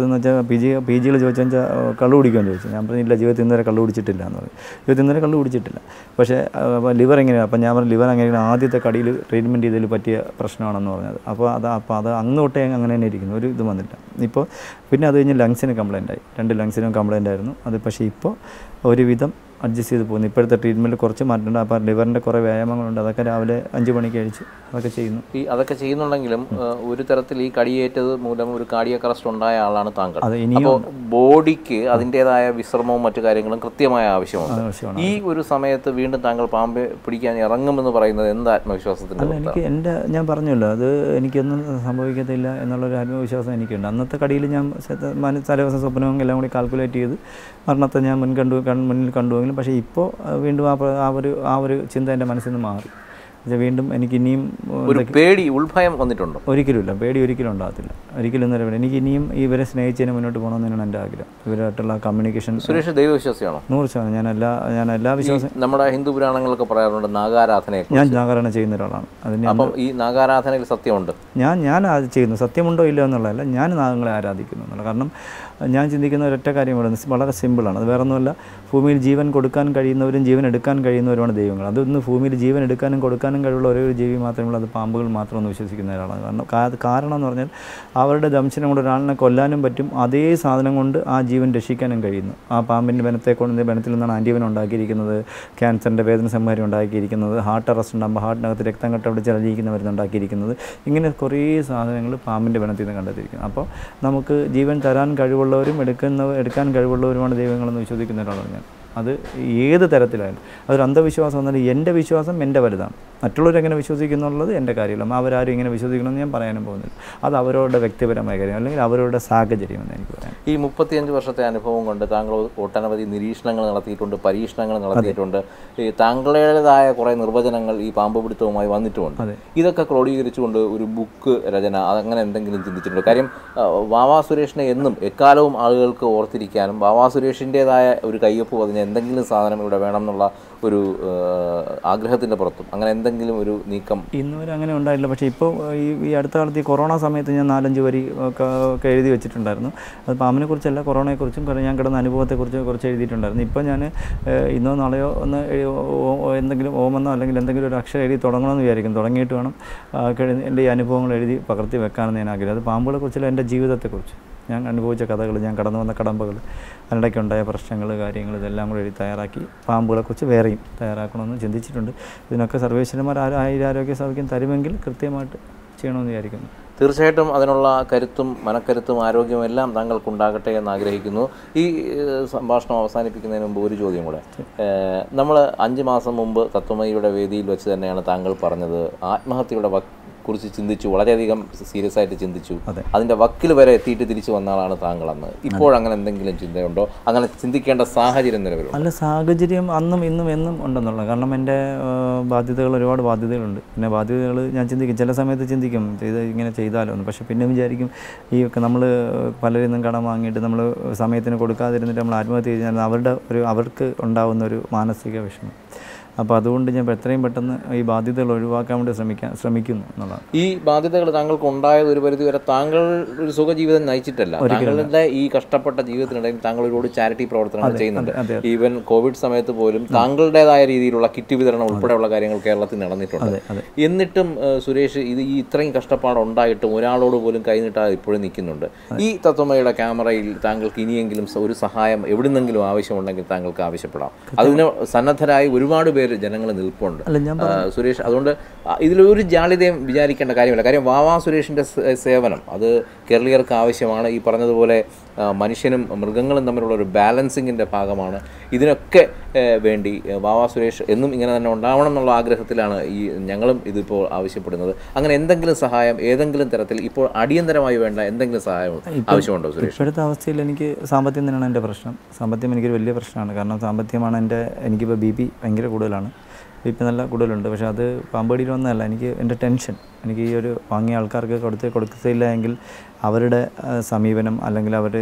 പി ജി പി ജിയിൽ ചോദിച്ചാൽ കള്ളു കുടിക്കുമെന്ന് ചോദിച്ചു ഞാൻ പറഞ്ഞില്ല ജീവിതത്തിൽ ഇന്നുവരെ കള്ളു കുടിച്ചിട്ടില്ല എന്ന് പറയും ജീവിതത്തിൽ ഇന്നുവരെ കള്ളു കുടിച്ചിട്ടില്ല പക്ഷേ ലിവർ എങ്ങനെയാണ് അപ്പം ഞാൻ പറഞ്ഞു ലിവർ എങ്ങനെയാണ് ആദ്യത്തെ കടിയിൽ ട്രീറ്റ്മെൻറ്റ് ചെയ്തതിൽ പറ്റിയ പ്രശ്നമാണെന്ന് പറഞ്ഞത് അപ്പോൾ അത് അപ്പോൾ അത് അന്ന് തൊട്ടേ അങ്ങനെ തന്നെ ഇരിക്കുന്നു ഒരു ഇത് വന്നില്ല ഇപ്പോൾ പിന്നെ അത് കഴിഞ്ഞ് ലങ്സിന് കംപ്ലൈൻ്റ് ആയി രണ്ട് ലങ്സിനും കംപ്ലൈൻ്റ് ആയിരുന്നു അത് പക്ഷേ ഇപ്പോൾ ഒരുവിധം അഡ്ജസ്റ്റ് ചെയ്ത് പോകുന്നു ഇപ്പോഴത്തെ ട്രീറ്റ്മെൻറ്റ് കുറച്ച് മാറ്റേണ്ട അപ്പോൾ ലിവറിൻ്റെ കുറേ വ്യായാമങ്ങളുണ്ട് അതൊക്കെ രാവിലെ അഞ്ച് മണിക്ക് കഴിച്ച് അതൊക്കെ ചെയ്യുന്നു ഈ അതൊക്കെ ചെയ്യുന്നുണ്ടെങ്കിലും ആ, ഒരു തരത്തിൽ ഈ കടിയേറ്റത് മൂലം ഒരു കാർഡിയക് അറസ്റ്റ് ഉണ്ടായ ആളാണ് താങ്കൾ അത് ഇനിയും അപ്പോൾ ബോഡിക്ക് അതിൻ്റെതായ വിശ്രമവും മറ്റു കാര്യങ്ങളും കൃത്യമായ ആവശ്യമുണ്ട് ആവശ്യമാണ് ഈ ഒരു സമയത്ത് വീണ്ടും താങ്കൾ പാമ്പ് പിടിക്കാൻ ഇറങ്ങുമെന്ന് പറയുന്നത് എന്ത് ആത്മവിശ്വാസത്തിന്റെ അല്ല എനിക്ക് എൻ്റെ ഞാൻ പറഞ്ഞല്ലോ അത് എനിക്കൊന്നും സംഭവിക്കത്തില്ല എന്നുള്ളൊരു ആത്മവിശ്വാസം എനിക്കുണ്ട് അന്നത്തെ കടിയിൽ ഞാൻ സ- മന- തലേദിവസം സ്വപ്നവും എല്ലാം കൂടി കാൽക്കുലേറ്റ് ചെയ്ത് മരണത്തെ ഞാൻ മുൻ കണ്ടു കൺ- മുന്നിൽ കണ്ടുവെങ്കിലും പക്ഷേ ഇപ്പോൾ അഹ് വീണ്ടും ആ പ്ര- ആ ഒരു ആ ഒരു ചിന്ത എൻ്റെ മനസ്സിൽ നിന്ന് മാറി പക്ഷേ വീണ്ടും എനിക്ക് ഇനിയും ഏഹ്, ഒരു പേടി ഉൾഭയം വന്നിട്ടുണ്ടോ ഒരിക്കലുമില്ല പേടി ഒരിക്കലും ഉണ്ടാകത്തില്ല ഒരിക്കലും ഇന്നലെ പേടി എനിക്ക് ഇനിയും ഇവരെ സ്നേഹിച്ചതിന് മുന്നോട്ട് പോകണമെന്നാണ് എൻ്റെ ആഗ്രഹം ഇവരായിട്ടുള്ള കമ്മ്യൂണിക്കേഷൻ സുരേഷ് ദൈവവിശ്വാസിയാണോ നൂറ് ശതമാനം ഞാൻ എല്ലാ ഞാൻ എല്ലാ വിശ്വാസം നമ്മുടെ ഹിന്ദു പുരാണങ്ങളൊക്കെ പറയാറുണ്ട് നാഗാരാധനയെ ഞാൻ ജാഗരണം ചെയ്യുന്ന ഒരാളാണ് അതിന് അപ്പം ഈ നാഗാരാധനയിൽ സത്യമുണ്ട് ഞാൻ ഞാൻ അത് ചെയ്യുന്നു സത്യമുണ്ടോ ഇല്ലയോ എന്നുള്ളതല്ല ഞാൻ നാഗങ്ങളെ ആരാധിക്കുന്നു എന്നുള്ളത് കാരണം ഞാൻ ചിന്തിക്കുന്ന ഒരൊറ്റ കാര്യം ഇവിടെ നിന്ന് വളരെ സിമ്പിളാണ് അത് വേറെ ഒന്നുമല്ല ഭൂമിയിൽ ജീവൻ കൊടുക്കാൻ കഴിയുന്നവരും ജീവൻ എടുക്കാൻ കഴിയുന്നവരുമാണ് ദൈവങ്ങൾ അതൊന്ന് ഭൂമിയിൽ ജീവൻ എടുക്കാനും കൊടുക്കാനും കഴിവുള്ള ഒരേ ഒരു ജീവി മാത്രമേ ഉള്ളൂ അത് പാമ്പുകൾ മാത്രം എന്ന് വിശ്വസിക്കുന്ന ഒരാളാണ് കാരണം കാ- കാരണം എന്ന് പറഞ്ഞാൽ അവരുടെ ദംശനം കൊണ്ട് ഒരാളിനെ കൊല്ലാനും പറ്റും അതേ സാധനം കൊണ്ട് ആ ജീവൻ രക്ഷിക്കാനും കഴിയുന്നു ആ പാമ്പിൻ്റെ ബനത്തെ കൊണ്ട് ബനത്തിൽ നിന്നാണ് ആൻറ്റിവൻ ഉണ്ടാക്കിയിരിക്കുന്നത് ക്യാൻസറിൻ്റെ വേദന സംഹാരം ഉണ്ടാക്കിയിരിക്കുന്നത് ഹാർട്ട് അറസ്റ്റ് ഉണ്ടാകുമ്പോൾ ഹാർട്ടിനകത്ത് രക്തം കട്ട അവിടെ ചലനിക്കുന്ന മരുന്ന് ഉണ്ടാക്കിയിരിക്കുന്നത് ഇങ്ങനെ കുറേ സാധനങ്ങൾ പാമ്പിൻ്റെ ബനത്തിൽ നിന്ന് കണ്ടെത്തിയിരിക്കുന്നത് അപ്പോൾ നമുക്ക് ജീവൻ തരാൻ കഴിവുള്ളവരും എടുക്കുന്ന എടുക്കാൻ കഴിവുള്ളവരുമാണ് ദൈവങ്ങളെന്ന് വിശ്വസിക്കുന്ന ഒരാളാണ് ഞാൻ അത് ഏത് തരത്തിലായാലും അതൊരു അന്ധവിശ്വാസം എന്നാൽ എൻ്റെ വിശ്വാസം എൻ്റെ വലുതാണ് മറ്റുള്ളവരെങ്ങനെ വിശ്വസിക്കുന്നുള്ളത് എൻ്റെ കാര്യമല്ല അവരാരും ഇങ്ങനെ വിശ്വസിക്കണമെന്ന് ഞാൻ പറയാനും പോകുന്നില്ല അത് അവരുടെ വ്യക്തിപരമായ കാര്യം അല്ലെങ്കിൽ അവരുടെ സാഹചര്യമെന്ന് എനിക്ക് പറയാം ഈ മുപ്പത്തിയഞ്ച് വർഷത്തെ അനുഭവം കൊണ്ട് താങ്കൾ ഒട്ടനവധി നിരീക്ഷണങ്ങൾ നടത്തിയിട്ടുണ്ട് പരീക്ഷണങ്ങൾ നടത്തിയിട്ടുണ്ട് ഈ താങ്കളുടേതായ കുറേ നിർവചനങ്ങൾ ഈ പാമ്പ് പിടുത്തവുമായി വന്നിട്ടുമുണ്ട് അതെ. ഇതൊക്കെ ക്രോഡീകരിച്ചുകൊണ്ട് ഒരു ബുക്ക് രചന അതങ്ങനെ എന്തെങ്കിലും ചിന്തിച്ചിട്ടുണ്ട് കാര്യം ആ, വാവാ സുരേഷിനെ എന്നും എക്കാലവും ആളുകൾക്ക് ഓർത്തിരിക്കാനും വാവാ സുരേഷിൻ്റെതായ ഒരു കയ്യൊപ്പ് പതിഞ്ഞ എന്തെങ്കിലും സാധനം ഇവിടെ വേണം എന്നുള്ള ഒരു ആ, ആഗ്രഹത്തിൻ്റെ പുറത്തും അങ്ങനെ എന്തെങ്കിലും ഒരു നീക്കം ഇന്ന് വരെ അങ്ങനെ ഉണ്ടായില്ല പക്ഷേ ഇപ്പോൾ ഈ ഈ അടുത്ത കാലത്ത് ഈ കൊറോണ സമയത്ത് ഞാൻ നാലഞ്ച് വരി ഒക്കെ ഒക്കെ എഴുതി വെച്ചിട്ടുണ്ടായിരുന്നു അത് പാമ്പിനെ കുറിച്ചല്ല കൊറോണയെക്കുറിച്ചും കുറേ ഞാൻ കിടന്ന അനുഭവത്തെക്കുറിച്ച് കുറച്ച് എഴുതിയിട്ടുണ്ടായിരുന്നു ഇപ്പോൾ ഞാൻ ഏഹ്, ഇന്നോ നാളെയോ ഒന്ന് എഴു- ഓ- ഓ- എന്തെങ്കിലും ഓമെന്നോ അല്ലെങ്കിൽ എന്തെങ്കിലും ഒരു അക്ഷരം എഴുതി തുടങ്ങണമെന്ന് വിചാരിക്കും തുടങ്ങിയിട്ട് വേണം ആ, കഴി- എൻ്റെ ഈ അനുഭവങ്ങൾ എഴുതി പകർത്തി വെക്കാനെന്ന് ഞാൻ ആഗ്രഹം അത് പാമ്പുകളെ കുറിച്ചല്ല എൻ്റെ ജീവിതത്തെക്കുറിച്ച് ഞാൻ അനുഭവിച്ച കഥകൾ ഞാൻ കടന്നു വന്ന കടമ്പകൾ അതിനിടയ്ക്കുണ്ടായ പ്രശ്നങ്ങൾ കാര്യങ്ങൾ ഇതെല്ലാം കൂടി എഴുതി തയ്യാറാക്കി പാമ്പുകളെക്കുറിച്ച് വേറെയും തയ്യാറാക്കണമെന്ന് ചിന്തിച്ചിട്ടുണ്ട് ഇതിനൊക്കെ സർവേശ്വരന്മാർ ആരോ ആരോഗ്യ സൗഖ്യം തരുമെങ്കിൽ കൃത്യമായിട്ട് ചെയ്യണമെന്ന് വിചാരിക്കുന്നു തീർച്ചയായിട്ടും അതിനുള്ള കരുത്തും മനക്കരുത്തും ആരോഗ്യവും എല്ലാം താങ്കൾക്കുണ്ടാകട്ടെ എന്ന് ആഗ്രഹിക്കുന്നു ഈ ഏഹ്, സംഭാഷണം അവസാനിപ്പിക്കുന്നതിന് മുമ്പ് ഒരു ചോദ്യം കൂടെ നമ്മൾ അഞ്ച് മാസം മുമ്പ് തത്വമയിയുടെ വേദിയിൽ വെച്ച് തന്നെയാണ് താങ്കൾ പറഞ്ഞത് ആത്മഹത്യയുടെ വക്ക് കുറിച്ച് ചിന്തിച്ചു വളരെയധികം സീരിയസ് ആയിട്ട് ചിന്തിച്ചു അതെ. അതിൻ്റെ വക്കിൽ വരെ എത്തിയിട്ട് തിരിച്ചു വന്ന ആളാണ് താങ്കൾ അന്ന് ഇപ്പോഴങ്ങനെ എന്തെങ്കിലും ചിന്തയുണ്ടോ അങ്ങനെ ചിന്തിക്കേണ്ട സാഹചര്യം നിലവിലുണ്ടോ അല്ല സാഹചര്യം അന്നും ഇന്നും എന്നും ഉണ്ടെന്നുള്ളത് കാരണം എൻ്റെ ആ, ബാധ്യതകൾ ഒരുപാട് ബാധ്യതകളുണ്ട് പിന്നെ ബാധ്യതകൾ ഞാൻ ചിന്തിക്കും ചില സമയത്ത് ചിന്തിക്കും ചെയ്ത് ഇങ്ങനെ ചെയ്താലോ എന്ന് പക്ഷേ പിന്നെ വിചാരിക്കും ഈ ഒക്കെ നമ്മൾ പലരിൽ നിന്നും കടം വാങ്ങിയിട്ട് നമ്മൾ സമയത്തിന് കൊടുക്കാതിരുന്നിട്ട് നമ്മൾ ആത്മഹത്യ ചെയ്താൽ അവരുടെ ഒരു അവർക്ക് ഉണ്ടാവുന്ന ഒരു മാനസിക വിഷമം അപ്പോൾ അതുകൊണ്ട് ഞാൻ എത്രയും പെട്ടെന്ന് ഈ ബാധ്യതകൾ ഒഴിവാക്കാൻ വേണ്ടി ശ്രമിക്കാൻ ശ്രമിക്കുന്നു എന്നുള്ളതാണ് ഈ ബാധ്യതകൾ താങ്കൾക്ക് ഉണ്ടായത് ഒരു പരിധി വരെ താങ്കൾ ഒരു സുഖജീവിതം നയിച്ചിട്ടല്ല താങ്കളുടെ ഈ കഷ്ടപ്പെട്ട ജീവിതത്തിനിടയിൽ താങ്കൾ ഒരുപാട് ചാരിറ്റി പ്രവർത്തനങ്ങൾ ചെയ്യുന്നുണ്ട് അതെ, ഈവൻ കോവിഡ് സമയത്ത് പോലും താങ്കളുടേതായ രീതിയിലുള്ള കിറ്റ് വിതരണം ഉൾപ്പെടെയുള്ള കാര്യങ്ങൾ കേരളത്തിൽ നടന്നിട്ടുണ്ട് അതെ അതെ എന്നിട്ടും ഏഹ്, സുരേഷ് ഇത് ഈ ഇത്രയും കഷ്ടപ്പാട് ഉണ്ടായിട്ടും ഒരാളോട് പോലും കൈനീട്ടാതെ ഇപ്പോഴും നിൽക്കുന്നുണ്ട് ഈ തത്വമയുടെ ക്യാമറയിൽ താങ്കൾക്ക് ഇനിയെങ്കിലും സ- ഒരു സഹായം എവിടുന്നെങ്കിലും ആവശ്യമുണ്ടെങ്കിൽ താങ്കൾക്ക് ആവശ്യപ്പെടാം അതിന് സന്നദ്ധരായി ഒരുപാട് പേര് ജനങ്ങൾ നിൽപ്പുണ്ട് അല്ല ഞാൻ ആ, സുരേഷ് അതുകൊണ്ട് ആ, ഇതിലൊരു ജാളിതയും വിചാരിക്കേണ്ട കാര്യമില്ല കാര്യം വാവാ സുരേഷിൻ്റെ സ- സേവനം അത് കേരളീയർക്ക് ആവശ്യമാണ് ഈ പറഞ്ഞതുപോലെ ആ, മനുഷ്യനും മൃഗങ്ങളും തമ്മിലുള്ള ഒരു ബാലൻസിങ്ങിൻ്റെ ഭാഗമാണ് ഇതിനൊക്കെ ഏ, വേണ്ടി ഏ, വാവാ സുരേഷ് എന്നും ഇങ്ങനെ തന്നെ ഉണ്ടാവണം എന്നുള്ള ആഗ്രഹത്തിലാണ് ഈ ഞങ്ങളും ഇതിപ്പോൾ ആവശ്യപ്പെടുന്നത് അങ്ങനെ എന്തെങ്കിലും സഹായം ഏതെങ്കിലും തരത്തിൽ ഇപ്പോൾ അടിയന്തരമായി വേണ്ട എന്തെങ്കിലും സഹായം ആവശ്യമുണ്ടോ സുരേഷ് ഇപ്പോഴത്തെ അവസ്ഥയിൽ എനിക്ക് സാമ്പത്തികം തന്നെയാണ് എൻ്റെ പ്രശ്നം സാമ്പത്തികം എനിക്കൊരു വലിയ പ്രശ്നമാണ് കാരണം സാമ്പത്തികമാണ് എൻ്റെ എനിക്കിപ്പോൾ ബി പി ഭയങ്കര കൂടുതലാണ് ബി പി നല്ല കൂടുതലുണ്ട് പക്ഷേ അത് പാമ്പടിയിൽ ഒന്നല്ല എനിക്ക് എൻ്റെ ടെൻഷൻ എനിക്ക് ഈ ഒരു വാങ്ങിയ ആൾക്കാർക്ക് കൊടുത്ത് കൊടുത്തില്ല എങ്കിൽ അവരുടെ ആ, സമീപനം അല്ലെങ്കിൽ അവർ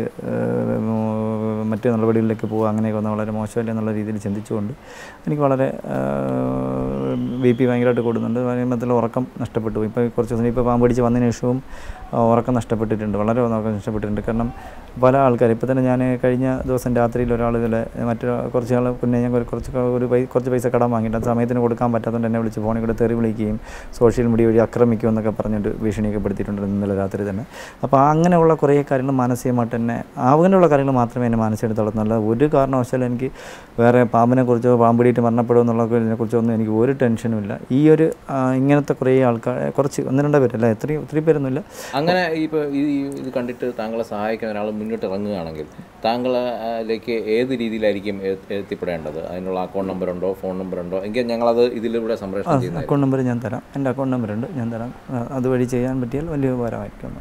മറ്റു നടപടികളിലേക്ക് പോകുക അങ്ങനെയൊക്കെ വന്ന് വളരെ മോശമല്ല എന്നുള്ള രീതിയിൽ ചിന്തിച്ചുകൊണ്ട് എനിക്ക് വളരെ ആ, ബി പി ഭയങ്കരമായിട്ട് കൂടുന്നുണ്ട് മൊത്തത്തിൽ ഉറക്കം നഷ്ടപ്പെട്ടു പോയി. ഇപ്പോൾ കുറച്ച് ദിവസം ഇപ്പോൾ പാമ്പ് പിടിച്ച് വന്നതിന് ശേഷവും ആ, ഉറക്കം നഷ്ടപ്പെട്ടിട്ടുണ്ട് വളരെ ഉറക്കം നഷ്ടപ്പെട്ടിട്ടുണ്ട് കാരണം പല ആൾക്കാർ ഇപ്പോൾ തന്നെ ഞാൻ കഴിഞ്ഞ ദിവസം രാത്രിയിൽ ഒരാൾ ഇതിലെ മറ്റൊരു കുറച്ച് നാൾ പിന്നെ ഞാൻ ഒരു കുറച്ച് ക- ഒരു പൈ കുറച്ച് പൈസ കടം വാങ്ങിയിട്ട് അത് സമയത്തിന് കൊടുക്കാൻ പറ്റാത്തതുകൊണ്ട് എന്നെ വിളിച്ച് ഫോണിൽ കൂടെ തെറി വിളിക്കുകയും സോഷ്യൽ മീഡിയ വഴി ആക്രമിക്കും എന്നൊക്കെ പറഞ്ഞിട്ട് ഭീഷണിയൊക്കെ പെടുത്തിയിട്ടുണ്ട് ഇന്നലെ രാത്രി തന്നെ അപ്പോൾ അങ്ങനെയുള്ള കുറേ കാര്യങ്ങൾ മാനസികമായിട്ട് തന്നെ അങ്ങനെയുള്ള കാര്യങ്ങൾ മാത്രമേ എന്നെ മാനസികമായിട്ട് തളർന്നുള്ളൂ ഒരു കാരണവശാലും എനിക്ക് വേറെ പാമ്പിനെ കുറിച്ചോ പാമ്പ് പിടിയിട്ട് മരണപ്പെടുമോ എന്നുള്ളതിനെ കുറിച്ചൊന്നും എനിക്ക് ഒരു ടെൻഷനും ഇല്ല ഈ ഒരു ആ, ഇങ്ങനത്തെ കുറേ ആൾക്കാർ കുറച്ച് ഒന്ന് രണ്ടോ പേരല്ല എത്രയും ഒത്തിരി പേരൊന്നുമില്ല അങ്ങനെ ഇപ്പോൾ ഈ ഈ- ഇത് കണ്ടിട്ട് താങ്കളെ സഹായിക്കാൻ ഒരാൾ മുന്നോട്ട് ഇറങ്ങുകയാണെങ്കിൽ താങ്കളിലേക്ക് ഏത് രീതിയിലായിരിക്കും എ- എത്തിപ്പെടേണ്ടത് അതിനുള്ള അക്കൗണ്ട് നമ്പർ ഉണ്ടോ ഫോൺ നമ്പർ ഉണ്ടോ എങ്കിൽ ഞങ്ങളത് ഇതിലൂടെ സംപ്രേഷണം ചെയ്യുന്നത് അക്കൗണ്ട് നമ്പർ ഞാൻ തരാം എൻ്റെ അക്കൗണ്ട് നമ്പർ ഉണ്ട് ഞാൻ തരാം ആ, അതുവഴി ചെയ്യാൻ പറ്റിയാൽ വലിയ ഉപകാരമായിരിക്കും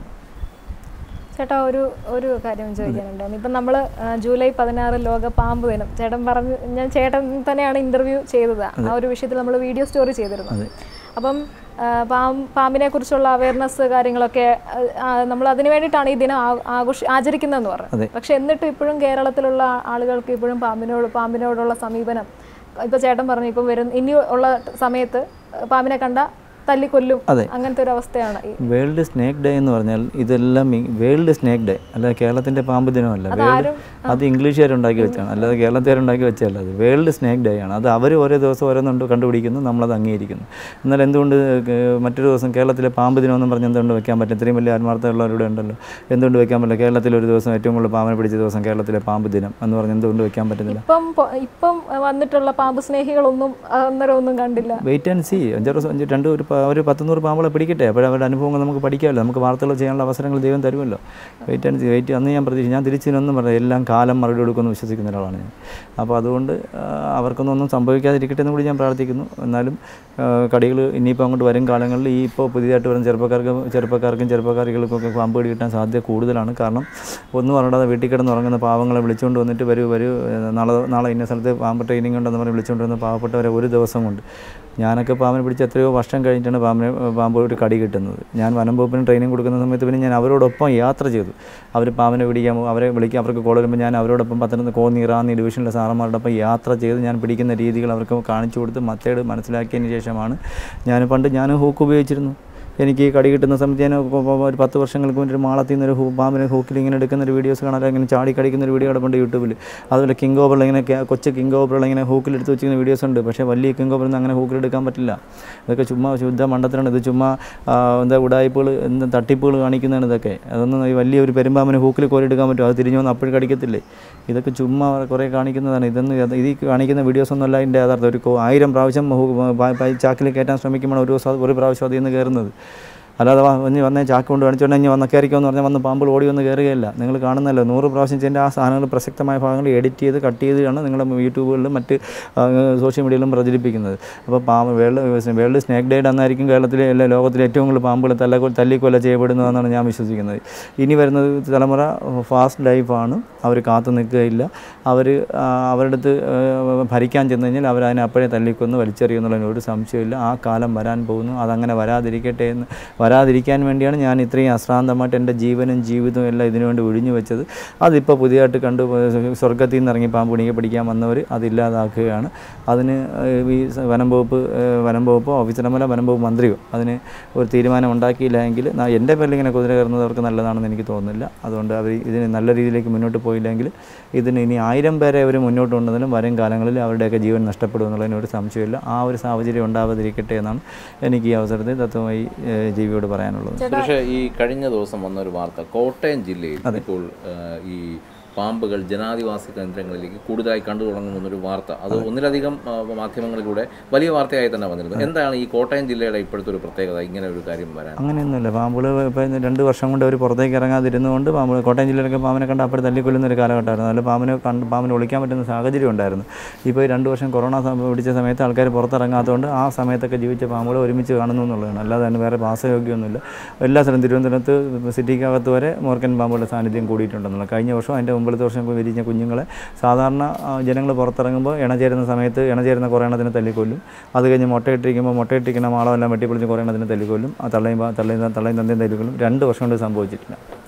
ചേട്ടാ ഒരു ഒരു കാര്യം ചോദിക്കാനുണ്ടായിരുന്നു ഇപ്പം നമ്മൾ ജൂലൈ പതിനാറ് ലോക പാമ്പ് ദിനം ചേട്ടൻ പറഞ്ഞ് ഞാൻ ചേട്ടൻ തന്നെയാണ് ഇൻ്റർവ്യൂ ചെയ്തത് ആ ഒരു വിഷയത്തിൽ നമ്മൾ വീഡിയോ സ്റ്റോറി ചെയ്തിരുന്നു അപ്പം ആ, പാമ്പ് പാമ്പിനെ കുറിച്ചുള്ള അവയർനെസ് കാര്യങ്ങളൊക്കെ നമ്മൾ അതിന് വേണ്ടിയിട്ടാണ് ഈ ദിനം ആ- ആഘോഷ ആചരിക്കുന്നതെന്ന് പറഞ്ഞത് പക്ഷെ എന്നിട്ടും ഇപ്പോഴും കേരളത്തിലുള്ള ആളുകൾക്ക് ഇപ്പോഴും പാമ്പിനോട് പാമ്പിനോടുള്ള സമീപനം ഇപ്പോൾ ചേട്ടൻ പറഞ്ഞു ഇപ്പം വരുന്ന ഇനി ഉള്ള സമയത്ത് പാമ്പിനെ കണ്ട തല്ലിക്കൊല്ലും അതെ. അങ്ങനത്തെ ഒരു അവസ്ഥയാണ് ഈ വേൾഡ് സ്നേക്ക് ഡേ എന്ന് പറഞ്ഞാൽ ഇതെല്ലാം വേൾഡ് സ്നേക്ക് ഡേ അല്ലാതെ കേരളത്തിൻ്റെ പാമ്പ് ദിനമല്ല വേൾഡ് അത് ഇംഗ്ലീഷുകാരുണ്ടാക്കി വെച്ചാണ് അല്ലാതെ കേരളത്തുകാരുണ്ടാക്കി വെച്ചല്ല അത് വേൾഡ് സ്നേക്ക് ഡേ ആണ് അത് അവർ ഓരോ ദിവസം ഓരോന്നുണ്ട് കണ്ടുപിടിക്കുന്നു നമ്മളത് അംഗീകരിക്കുന്നു എന്നാൽ എന്തുകൊണ്ട് കേ- മറ്റൊരു ദിവസം കേരളത്തിലെ പാമ്പ് ദിനമെന്നും പറഞ്ഞ് എന്തുകൊണ്ട് വെക്കാൻ പറ്റും ഇത്രയും വലിയ ആത്മാർത്ഥമുള്ളവരുടെ ഉണ്ടല്ലോ എന്തുകൊണ്ട് വെക്കാൻ പറ്റില്ല കേരളത്തിൽ ഒരു ദിവസം ഏറ്റവും കൂടുതൽ പാമ്പിനെ പിടിച്ച ദിവസം കേരളത്തിലെ പാമ്പ് ദിനം എന്ന് പറഞ്ഞ് എന്തുകൊണ്ട് വെക്കാൻ പറ്റുന്നില്ല ഇപ്പം പൊ- ഇപ്പം വന്നിട്ടുള്ള പാമ്പ് സ്നേഹികളൊന്നും അന്നേരം ഒന്നും കണ്ടില്ല വെയിറ്റ് ആൻഡ് സി അഞ്ചാറ് ദിവസം അഞ്ച് രണ്ട് ഒരു പ- ഒരു പത്തുനൂറ് പാമ്പുകളെ പിടിക്കട്ടെ അപ്പോൾ അവരുടെ അനുഭവങ്ങൾ നമുക്ക് പഠിക്കാമല്ലോ നമുക്ക് വാർത്തകൾ ചെയ്യാനുള്ള അവസരങ്ങൾ ദൈവം തരുമല്ലോ വെയിറ്റ് ആൻഡ് സി വെയിറ്റ് അന്ന് ഞാൻ പ്രതീക്ഷിച്ചു ഞാൻ തിരിച്ചിനൊന്നും പറഞ്ഞു എല്ലാം കാലം മറുപടി കൊടുക്കുമെന്ന് വിശ്വസിക്കുന്ന ഒരാളാണ് ഞാൻ അപ്പോൾ അതുകൊണ്ട് ആ, അവർക്കൊന്നും ഒന്നും സംഭവിക്കാതിരിക്കട്ടെ എന്ന് കൂടി ഞാൻ പ്രാർത്ഥിക്കുന്നു എന്നാലും കടികൾ ഇനിയിപ്പോൾ അങ്ങോട്ട് വരും കാലങ്ങളിൽ ഈ ഇപ്പോൾ പുതിയതായിട്ട് വരുന്ന ചെറുപ്പക്കാർക്ക് ചെറുപ്പക്കാർക്കും ചെറുപ്പക്കാരികൾക്കൊക്കെ പാമ്പ് കടി കിട്ടാൻ സാധ്യത കൂടുതലാണ് കാരണം ഒന്നും അറിയാതെ വീട്ടിൽ കിടന്ന് ഉറങ്ങുന്ന പാവങ്ങളെ വിളിച്ചുകൊണ്ട് വന്നിട്ട് വരൂ വരൂ ഏഹ് നാളെ നാളെ ഇന്ന സ്ഥലത്ത് പാമ്പ് ട്രെയിനിങ് ഉണ്ടെന്ന് പറഞ്ഞ് വിളിച്ചുകൊണ്ട് വന്ന പാവപ്പെട്ടവരെ ഒരു ദിവസം കൊണ്ട് ഞാനൊക്കെ പാമ്പിനെ പിടിച്ച് എത്രയോ വർഷം കഴിഞ്ഞിട്ടാണ് പാമ്പിനെ പാമ്പ് ഒരു കടി കിട്ടുന്നത് ഞാൻ വനം വകുപ്പിന് ട്രെയിനിങ് കൊടുക്കുന്ന സമയത്ത് പിന്നെ ഞാൻ അവരോടൊപ്പം യാത്ര ചെയ്തു അവർ പാമ്പിനെ പിടിക്കാൻ പോകും, അവരെ വിളിക്കാൻ അവർക്ക് കോൾ വരുമ്പോൾ ഞാൻ അവരോടൊപ്പം പത്തനംതിട്ട കോന്നി റാന്നി ഡിവിഷനിലെ സാറന്മാരോടൊപ്പം യാത്ര ചെയ്ത് ഞാൻ പിടിക്കുന്ന രീതികൾ അവർക്ക് കാണിച്ചു കൊടുത്ത് മത്തേട് മനസ്സിലാക്കിയതിന് ശേഷമാണ് ഞാൻ പണ്ട് ഞാൻ ഹൂക്ക് ഉപയോഗിച്ചിരുന്നു എനിക്ക് ഈ കടി കിട്ടുന്ന സമയത്ത് ഞാൻ കൊ- കൊ- ഒരു പത്ത് വർഷങ്ങൾക്ക് മുന്നേ ഒരു മാളത്തിൽ നിന്ന് ഒരു ഹൂ പാമ്പിനെ ഹൂക്കിൽ ഇങ്ങനെ എടുക്കുന്ന ഒരു വീഡിയോസ് കാണാൻ ഇങ്ങനെ ചാടി കടിക്കുന്ന ഒരു വീഡിയോ കിടപ്പുണ്ട് യൂട്യൂബിൽ അതുപോലെ കിങ് ഓബറിൽ ഇങ്ങനെ ക്യാ- കൊച്ചു കിങ് ഓബറുകൾ ഇങ്ങനെ ഹൂക്കിൽ എടുത്ത് വെച്ചിരിക്കുന്ന വീഡിയോസ് ഉണ്ട് പക്ഷേ വലിയ കിങ് ഓബറിൽ നിന്ന് അങ്ങനെ ഹൂക്കിൽ എടുക്കാൻ പറ്റില്ല ഇതൊക്കെ ചുമ്മാ ശുദ്ധ മണ്ടത്തിലാണ് ഇത് ചുമ്മാ ആ, എന്താ ഉടായ്പകൾ എന്താ തട്ടിപ്പുകൾ കാണിക്കുന്നതാണ് ഇതൊക്കെ അതൊന്നും ഈ വലിയ ഒരു പെരുമ്പാമ്പിനെ ഹൂക്കിൽ കോരിയെടുക്കാൻ പറ്റും അത് തിരിഞ്ഞു വന്ന് അപ്പോഴും കടിക്കത്തില്ലേ ഇതൊക്കെ ചുമ്മാ കുറേ കാണിക്കുന്നതാണ് ഇതൊന്നും ഇത് ഇത് ഈ കാണിക്കുന്ന വീഡിയോസ് ഒന്നും അല്ല ഇതിൻ്റെ യഥാർത്ഥം ഒരു കോ- ആയിരം പ്രാവശ്യം ഹൂ- പ- പ- ചാക്കിൽ കയറ്റാൻ ശ്രമിക്കുമ്പോൾ ഒരു ദിവസം അത് ഒരു പ്രാവശ്യം അതിൽ നിന്ന് കയറുന്നത് അല്ലാതെ വാ ഇനി വന്നേ ചാക്ക് കൊണ്ട് കാണിച്ചോണ്ട് ഇനി വന്ന് കയറിക്കോ എന്ന് പറഞ്ഞാൽ വന്ന് പാമ്പിൾ ഓടി വന്ന് കയറുകയല്ല നിങ്ങൾ കാണുന്നല്ലോ നൂറ് പ്രാവശ്യം ചെയ്യേണ്ട ആ സാധനങ്ങൾ പ്രസക്തമായ ഭാഗങ്ങൾ എഡിറ്റ് ചെയ്ത് കട്ട് ചെയ്താണ് നിങ്ങളുടെ യൂട്യൂബുകളിലും മറ്റ് ആ, സോഷ്യൽ മീഡിയയിലും പ്രചരിപ്പിക്കുന്നത് അപ്പോൾ പാമ്പ് വേൾഡ് വേൾഡ് സ്നേക്ക് ഡേയുടെ അന്നായിരിക്കും കേരളത്തിലെ എല്ലാ ലോകത്തിലെ ഏറ്റവും കൂടുതൽ പാമ്പുകൾ തല്ല തല്ലിക്കൊല ചെയ്യപ്പെടുന്നതെന്നാണ് ഞാൻ വിശ്വസിക്കുന്നത് ഇനി വരുന്നത് തലമുറ ഫാസ്റ്റ് ലൈഫാണ് അവർ കാത്തു നിൽക്കുകയില്ല അവർ അവരുടെ അടുത്ത് ആ, ഭരിക്കാൻ ചെന്ന് കഴിഞ്ഞാൽ അവർ അതിനെ അപ്പോഴേ തല്ലിക്കൊന്ന് വലിച്ചെറിയുന്നുള്ളതിന് ഒരു സംശയമില്ല ആ കാലം വരാൻ പോകുന്നു അതങ്ങനെ വരാതിരിക്കട്ടെ എന്ന് വരാതിരിക്കാൻ വേണ്ടിയാണ് ഞാൻ ഇത്രയും അശ്രാന്തമായിട്ട് എൻ്റെ ജീവനും ജീവിതവും എല്ലാം ഇതിനു വേണ്ടി ഒഴിഞ്ഞു വെച്ചത് അതിപ്പോൾ പുതിയതായിട്ട് കണ്ടു സ്വർഗത്തിൽ നിന്ന് ഇറങ്ങി പാമ്പ് പിടിക്കാൻ പിടിക്കാൻ വന്നവർ അതില്ലാതാക്കുകയാണ് അതിന് ഏഹ്, ഈ സ- വനം വകുപ്പ് ഏഹ്, വനം വകുപ്പോ ഓഫീസർമല്ല വനം വകുപ്പ് മന്ത്രിയോ അതിന് ഒരു തീരുമാനം ഉണ്ടാക്കിയില്ല എങ്കിൽ ന- എൻ്റെ പേരിൽ ഇങ്ങനെ കുതിര കയറുന്നവർക്ക് നല്ലതാണെന്ന് എനിക്ക് തോന്നുന്നില്ല അതുകൊണ്ട് അവർ ഇതിന് നല്ല രീതിയിലേക്ക് മുന്നോട്ട് പോയില്ലെങ്കിൽ ഇതിന് ഇനി ആയിരം പേരെ അവർ മുന്നോട്ട് കൊണ്ടുവന്നാലും വരും കാലങ്ങളിൽ അവരുടെയൊക്കെ ജീവൻ നഷ്ടപ്പെടും എന്നുള്ളതിന് ഒരു സംശയമില്ല ആ ഒരു സാഹചര്യം ഉണ്ടാവാതിരിക്കട്ടെ എന്നാണ് എനിക്ക് ഈ അവസരത്തിൽ തത്വമായി ഏഹ്, ജീവിയോട് പറയാനുള്ളത് സുരേഷ് ഈ കഴിഞ്ഞ ദിവസം വന്ന ഒരു വാർത്ത കോട്ടയം ജില്ലയിൽ ഇപ്പോൾ ആ, ഈ പാമ്പുകൾ ജനാധിവാസ കേന്ദ്രങ്ങളിലേക്ക് കൂടുതലായി കണ്ടു തുടങ്ങുന്നൊരു വാർത്ത അത് ഒന്നിലധികം ആ, മാധ്യമങ്ങളിലൂടെ വലിയ വാർത്തയായി തന്നെ വന്നിരുന്നു എന്താണ് ഈ കോട്ടയം ജില്ലയുടെ ഇപ്പോഴത്തെ ഒരു പ്രത്യേകത ഇങ്ങനെ ഒരു കാര്യം വരാൻ അങ്ങനെയൊന്നുമില്ല പാമ്പുകൾ ഇപ്പം രണ്ട് വർഷം കൊണ്ട് അവർ പുറത്തേക്ക് ഇറങ്ങാതിരുന്നുകൊണ്ട് പാമ്പ് കോട്ടയം ജില്ലയിലൊക്കെ പാമ്പിനെ കണ്ട് അപ്പോൾ തല്ലിക്കൊല്ലുന്ന ഒരു കാലഘട്ടമായിരുന്നു അതിൽ പാമ്പിനെ കണ്ട് പാമ്പിനെ ഒളിക്കാൻ പറ്റുന്ന സാഹചര്യം ഉണ്ടായിരുന്നു ഇപ്പോൾ ഈ രണ്ട് വർഷം കൊറോണ സമയം പിടിച്ച സമയത്ത് ആൾക്കാർ പുറത്തിറങ്ങാത്തതുകൊണ്ട് ആ സമയത്തൊക്കെ ജീവിച്ച പാമ്പുകൾ ഒരുമിച്ച് കാണുന്നു എന്നുള്ളതാണ് അല്ലാതെ അതിന് വേറെ വാസയോഗ്യമൊന്നുമില്ല എല്ലാ സ്ഥലം തിരുവനന്തപുരത്ത് സിറ്റിക്കകത്ത് വരെ മൂർക്കൻ പാമ്പുകളുടെ സാന്നിധ്യം കൂടിയിട്ടുണ്ടെന്നുള്ളത് കഴിഞ്ഞ വർഷം അതിൻ്റെ മുമ്പിലത്തെ വർഷം വിരിഞ്ഞ കുഞ്ഞുങ്ങളെ സാധാരണ ജനങ്ങൾ പുറത്തിറങ്ങുമ്പോൾ ഇണചേരുന്ന സമയത്ത് ഇണചേരുന്ന കുറേ എണ്ണത്തിന് തല്ലിക്കൊല്ലും അത് കഴിഞ്ഞ് മുട്ടയിട്ടിരിക്കുമ്പോൾ മുട്ടയിട്ടിരിക്കുന്ന മാളമെല്ലാം വെട്ടിപ്പൊളിച്ച് കുറേ എണ്ണത്തിന് തല്ലിക്കൊല്ലും ആ തള്ളയും പാ- തള്ളയും തള്ളയും തന്തയും തല്ലിക്കൊല്ലും രണ്ട് വർഷം കൊണ്ട് സംഭവിച്ചിട്ടില്ല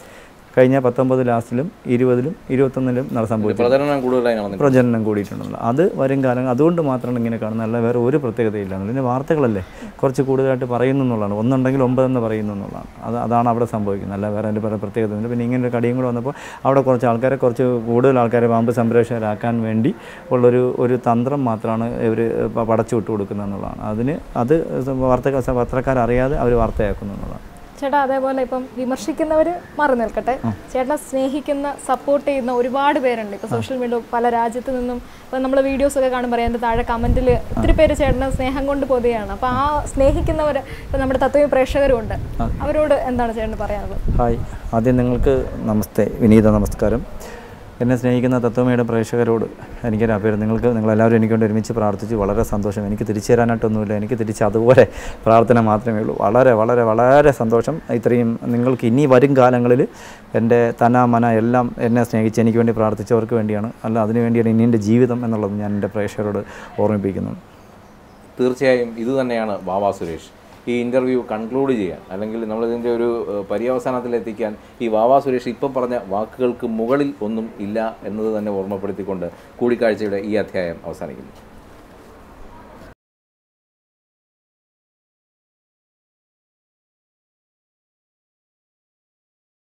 കഴിഞ്ഞ പത്തൊമ്പത് ലാസ്റ്റിലും ഇരുപതിലും ഇരുപത്തൊന്നിലും നട സംഭവിച്ചത് പ്രചരണം കൂടുതലായി നടന്നിട്ടുണ്ട് പ്രചരണം കൂടിയിട്ടുണ്ടല്ലോ അത് വരും കാലം അതുകൊണ്ട് മാത്രമാണ് ഇങ്ങനെ കാണുന്നത് അല്ല വേറെ ഒരു പ്രത്യേകതയില്ല പിന്നെ വാർത്തകളല്ലേ കുറച്ച് കൂടുതലായിട്ട് പറയുന്നു എന്നുള്ളതാണ് ഒന്നുണ്ടെങ്കിൽ ഒമ്പതെന്ന് പറയുന്നു എന്നുള്ളതാണ് അത് അതാണ് അവിടെ സംഭവിക്കുന്നത് അല്ല വേറെ അതിൻ്റെ പല പ്രത്യേകത പിന്നെ ഇങ്ങനെ ഒരു കടിയും കൂടെ വന്നപ്പോൾ അവിടെ കുറച്ച് ആൾക്കാരെ കുറച്ച് കൂടുതൽ ആൾക്കാരെ പാമ്പ് സംരക്ഷകരാക്കാൻ വേണ്ടി ഉള്ളൊരു ഒരു തന്ത്രം മാത്രമാണ് ഇവർ പടച്ചു വിട്ട് കൊടുക്കുന്നത് എന്നുള്ളതാണ് അതിന് അത് വാർത്ത പത്രക്കാരറിയാതെ അവർ വാർത്തയാക്കുന്നു എന്നുള്ളതാണ് ചേട്ടാ അതേപോലെ ഇപ്പം വിമർശിക്കുന്നവർ മാറി നിൽക്കട്ടെ ചേട്ടനെ സ്നേഹിക്കുന്ന സപ്പോർട്ട് ചെയ്യുന്ന ഒരുപാട് പേരുണ്ട് ഇപ്പൊ സോഷ്യൽ മീഡിയ പല രാജ്യത്ത് നിന്നും ഇപ്പൊ നമ്മൾ വീഡിയോസ് ഒക്കെ കാണുമ്പോൾ അതിന്റെ താഴെ കമന്റിൽ ഒത്തിരി പേര് ചേട്ടനെ സ്നേഹം കൊണ്ട് പൊതുകയാണ് അപ്പൊ ആ സ്നേഹിക്കുന്നവർ ഇപ്പൊ നമ്മുടെ തത്വ പ്രേക്ഷകരും ഉണ്ട് അവരോട് എന്താണ് ചേട്ടന് പറയാനുള്ളത് ഹായ് ആദ്യം നിങ്ങൾക്ക് നമസ്തേ വിനീത നമസ്കാരം എന്നെ സ്നേഹിക്കുന്ന തത്വമയുടെ പ്രേക്ഷകരോട് എനിക്കൊരു അഭ്യർത്ഥന നിങ്ങൾക്ക് നിങ്ങളെല്ലാവരും എനിക്ക് വേണ്ടി ഒരുമിച്ച് പ്രാർത്ഥിച്ചു വളരെ സന്തോഷം എനിക്ക് തിരിച്ചു തരാനായിട്ടൊന്നുമില്ല എനിക്ക് തിരിച്ച് അതുപോലെ പ്രാർത്ഥന മാത്രമേ ഉള്ളൂ വളരെ വളരെ വളരെ സന്തോഷം ഇത്രയും നിങ്ങൾക്ക് ഇനി വരും കാലങ്ങളിൽ എൻ്റെ തന മന എല്ലാം എന്നെ സ്നേഹിച്ച് എനിക്ക് വേണ്ടി പ്രാർത്ഥിച്ചവർക്ക് വേണ്ടിയാണ് അല്ല അതിനു വേണ്ടിയാണ് ഇനി എൻ്റെ ജീവിതം എന്നുള്ളത് ഞാൻ എൻ്റെ പ്രേക്ഷകരോട് ഓർമ്മിപ്പിക്കുന്നു തീർച്ചയായും ഇത് തന്നെയാണ് വാവാ സുരേഷ് ഈ ഇൻ്റർവ്യൂ കൺക്ലൂഡ് ചെയ്യാൻ അല്ലെങ്കിൽ നമ്മളിതിൻ്റെ ഒരു ഏഹ്, പര്യവസാനത്തിലെത്തിക്കാൻ ഈ വാവാ സുരേഷ് ഇപ്പം പറഞ്ഞ വാക്കുകൾക്ക് മുകളിൽ ഒന്നും ഇല്ല എന്നത് തന്നെ ഓർമ്മപ്പെടുത്തിക്കൊണ്ട് കൂടിക്കാഴ്ചയുടെ ഈ അധ്യായം അവസാനിക്കുന്നു